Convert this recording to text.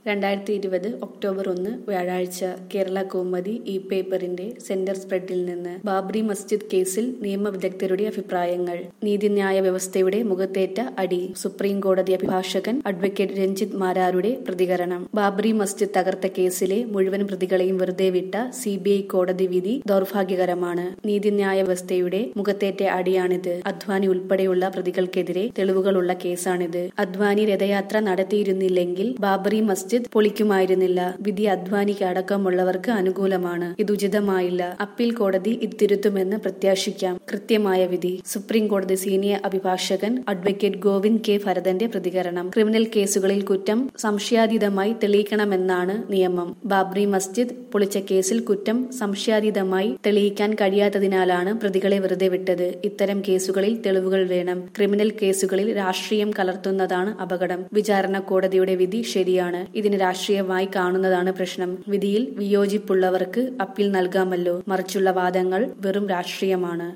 രണ്ടായിരത്തി ഇരുപത് ഒക്ടോബർ ഒന്ന് വ്യാഴാഴ്ച കേരള കൗമുദി ഇ പേപ്പറിന്റെ സെന്റർ സ്പ്രെഡിൽ നിന്ന് ബാബ്രി മസ്ജിദ് കേസിൽ നിയമവിദഗ്ധരുടെ അഭിപ്രായങ്ങൾ നീതിന്യായ വ്യവസ്ഥയുടെ മുഖത്തേറ്റ അടി സുപ്രീം കോടതി അഭിഭാഷകൻ അഡ്വക്കേറ്റ് രഞ്ജിത്ത് മാരാരുടെ പ്രതികരണം ബാബ്രി മസ്ജിദ് തകർത്ത കേസിലെ മുഴുവൻ പ്രതികളെയും വെറുതെ വിട്ട സി ബി ഐ കോടതി വിധി ദൗർഭാഗ്യകരമാണ് നീതിന്യായ വ്യവസ്ഥയുടെ മുഖത്തേറ്റ അടിയാണിത് അദ്വാനി ഉൾപ്പെടെയുള്ള പ്രതികൾക്കെതിരെ തെളിവുകളുള്ള കേസാണിത് അദ്വാനി രഥയാത്ര നടത്തിയിരുന്നില്ലെങ്കിൽ ബാബറി മസ്ജിദ് പൊളിക്കുമായിരുന്നില്ല വിധി അദ്വാനിക്ക് അടക്കമുള്ളവർക്ക് അനുകൂലമാണ് ഇത് ഉചിതമായില്ല അപ്പീൽ കോടതി ഇത് തിരുത്തുമെന്ന് പ്രത്യാശിക്കാം കൃത്യമായ വിധി സുപ്രീം കോടതി സീനിയർ അഭിഭാഷകൻ അഡ്വക്കേറ്റ് ഗോവിന്ദ് കെ ഭരതന്റെ പ്രതികരണം ക്രിമിനൽ കേസുകളിൽ കുറ്റം സംശയാതീതമായി തെളിയിക്കണമെന്നാണ് നിയമം ബാബ്രി മസ്ജിദ് പൊളിച്ച കേസിൽ കുറ്റം സംശയാതീതമായി തെളിയിക്കാൻ കഴിയാത്തതിനാലാണ് പ്രതികളെ വെറുതെ വിട്ടത് ഇത്തരം കേസുകളിൽ തെളിവുകൾ വേണം ക്രിമിനൽ കേസുകളിൽ രാഷ്ട്രീയം കലർത്തുന്നതാണ് അപകടം വിചാരണ കോടതിയുടെ വിധി ശരിയാണ് ഇതിന് രാഷ്ട്രീയമായി കാണുന്നതാണ് പ്രശ്നം വിധിയിൽ വിയോജിപ്പുള്ളവർക്ക് അപ്പീൽ നൽകാമല്ലോ മറിച്ചുള്ള വാദങ്ങൾ വെറും രാഷ്ട്രീയമാണ്